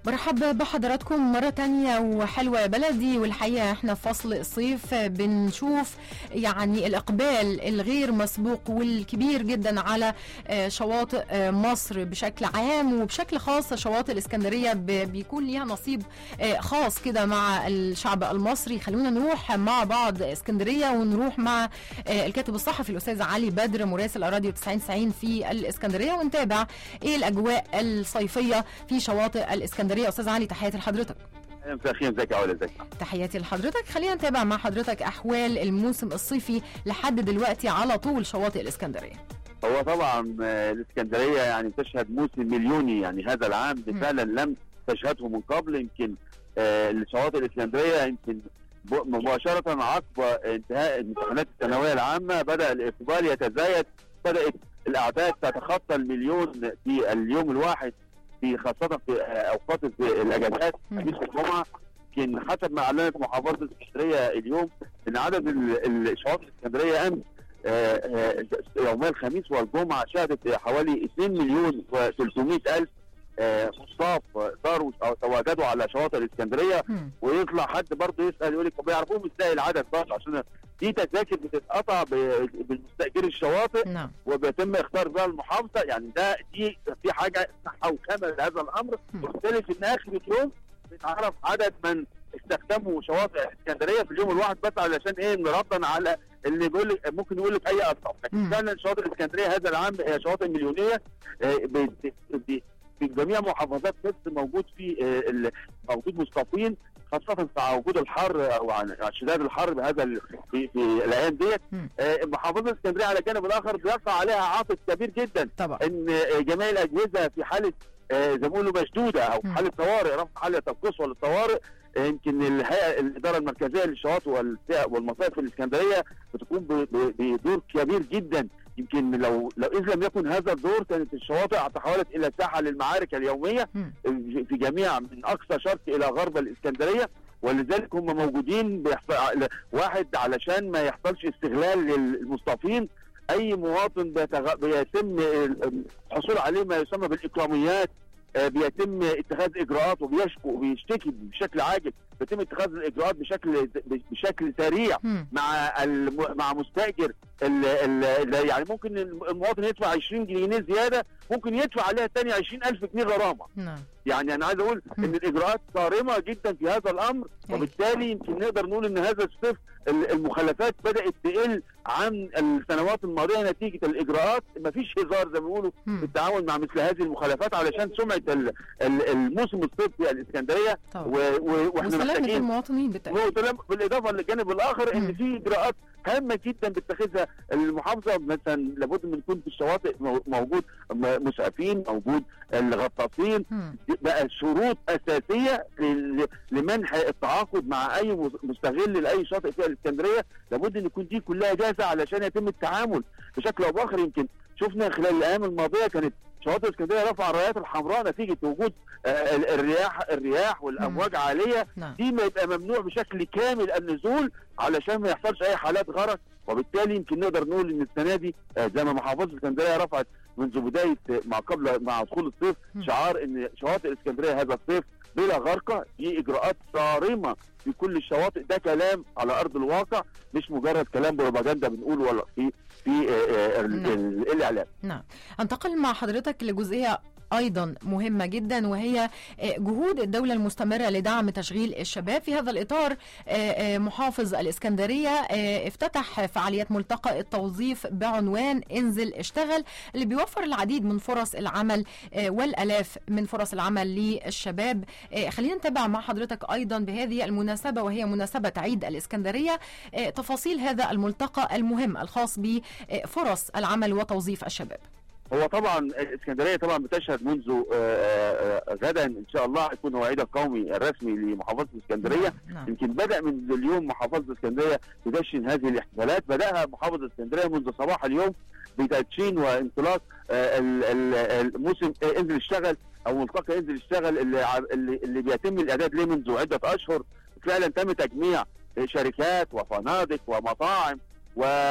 برحب بحضراتكم مرة تانية وحلوة يا بلدي والحقيقة احنا في فصل الصيف بنشوف يعني الإقبال الغير مسبوق والكبير جدا على شواطئ مصر بشكل عام وبشكل خاص شواطئ الإسكندرية بيكون ليها نصيب خاص كده مع الشعب المصري خلونا نروح مع بعض اسكندرية ونروح مع الكاتب الصحفي الأستاذ علي بدر مراسل أراديو 90 90 في الإسكندرية ونتابع ايه الأجواء الصيفية في شواطئ الإسكندرية استاذ علي تحياتي لحضرتك مساء الخير ازيك يا علا ازيك تحياتي لحضرتك خلينا نتابع مع حضرتك احوال الموسم الصيفي لحد دلوقتي على طول شواطئ الاسكندريه هو طبعا الاسكندريه يعني تشهد موسم مليوني يعني هذا العام فعلا لم تشهده من قبل يمكن آه شواطئ الاسكندريه يمكن مباشره عقب انتهاء الامتحانات الثانويه العامه بدا الاقبال يتزايد بدات الاعداد تتخطى المليون في اليوم الواحد في خاصه في اوقات في الاجازات خميس والجمعه يمكن حسب ما اعلنت محافظه الاسكندريه اليوم ان عدد الشواطئ الاسكندريه امس يومي الخميس والجمعه شهدت حوالي 2 مليون و300 الف مصطاف صاروا او تواجدوا على شواطئ الاسكندريه ويطلع حد برضه يسال يقول لك طب يعرفوهم ازاي العدد برضه عشان في تذاكر بتتقطع بالمستاجر الشواطئ نعم. وبيتم اختار بها المحافظه يعني ده دي في حاجه صحه وكامل لهذا الامر وبالتالي في اخر اليوم بنعرف عدد من استخدموا شواطئ الاسكندريه في اليوم الواحد بس علشان ايه ردا على اللي بيقول لك ممكن يقول لك اي ارقام لكن فعلا شواطئ الاسكندريه هذا العام هي شواطئ مليونيه في جميع محافظات مصر موجود في موجود مصطفين خاصة في وجود الحر او شداد الحر بهذا في, في الايام ديت محافظة اسكندرية على الجانب الاخر بيقع عليها عاطف كبير جدا طبعا. ان جميع الاجهزة في حالة زي ما بيقولوا مشدودة او حالة طوارئ رفع حالة القصوى للطوارئ يمكن الهيئه الاداره المركزيه للشواطئ والمصائف في الاسكندريه بتكون بدور كبير جدا يمكن لو لو اذ لم يكن هذا الدور كانت الشواطئ تحولت الى ساحه للمعارك اليوميه في جميع من اقصى شرق الى غرب الاسكندريه ولذلك هم موجودين بيحصل واحد علشان ما يحصلش استغلال للمصطفين اي مواطن بيتغ... بيتم الحصول عليه ما يسمى بالاكراميات بيتم اتخاذ اجراءات وبيشكو وبيشتكي بشكل عاجل بيتم اتخاذ الاجراءات بشكل بشكل سريع م. مع مع مستاجر ال ال يعني ممكن المواطن يدفع 20 جنيه زياده ممكن يدفع عليها ثاني 20000 جنيه غرامه نعم يعني انا عايز اقول م. ان الاجراءات صارمه جدا في هذا الامر أي. وبالتالي يمكن نقدر نقول ان هذا الصيف المخالفات بدات تقل عن السنوات الماضيه نتيجه الاجراءات مفيش هزار زي ما بيقولوا في التعامل مع مثل هذه المخالفات علشان سمعه الموسم الصيف في الاسكندريه واحنا محتاجين المواطنين بالتاكيد بالاضافه للجانب الاخر ان مم. في اجراءات هامه جدا بتتخذها المحافظه مثلا لابد من يكون في الشواطئ موجود مسعفين موجود الغطاسين مم. بقى شروط اساسيه ل- لمنح التعاقد مع اي مستغل لاي شاطئ في الاسكندريه لابد ان يكون دي كلها جاهزه علشان يتم التعامل بشكل او باخر يمكن شفنا خلال الايام الماضيه كانت شواطئ اسكندريه رفع الرايات الحمراء نتيجه وجود آه، الرياح الرياح والامواج عاليه نعم دي ما يبقى ممنوع بشكل كامل النزول علشان ما يحصلش اي حالات غرق وبالتالي يمكن نقدر نقول ان السنه دي آه، زي ما محافظه اسكندريه رفعت منذ بدايه آه، مع قبل مع دخول الصيف مم. شعار ان شواطئ الاسكندريه هذا الصيف بلا غرقه دي اجراءات صارمه في كل الشواطئ ده كلام على ارض الواقع مش مجرد كلام بروباجندا بنقوله ولا في في آه، آه، ال- نعم. ال- الاعلام نعم انتقل مع حضرتك لجزئية ايضا مهمه جدا وهي آه، جهود الدوله المستمره لدعم تشغيل الشباب في هذا الاطار آه، آه، محافظ الاسكندريه آه، افتتح فعاليات ملتقى التوظيف بعنوان انزل اشتغل اللي بيوفر العديد من فرص العمل آه، والالاف من فرص العمل للشباب آه، خلينا نتابع مع حضرتك ايضا بهذه المناسبه وهي مناسبه عيد الاسكندريه آه، تفاصيل هذا الملتقى المهم الخاص بفرص العمل وتوظيف الشباب هو طبعا الاسكندريه طبعا بتشهد منذ آه، آه، غدا ان شاء الله هيكون هو عيد القومي الرسمي لمحافظه الاسكندريه نعم. يمكن بدا منذ اليوم محافظه الاسكندريه تدشن هذه الاحتفالات بداها محافظه الاسكندريه منذ صباح اليوم بتدشين وانطلاق آه، ال- ال- الموسم آه، انزل اشتغل او ملتقى انزل اشتغل اللي ع- اللي, اللي بيتم الاعداد ليه منذ عده اشهر فعلا تم تجميع آه، شركات وفنادق ومطاعم و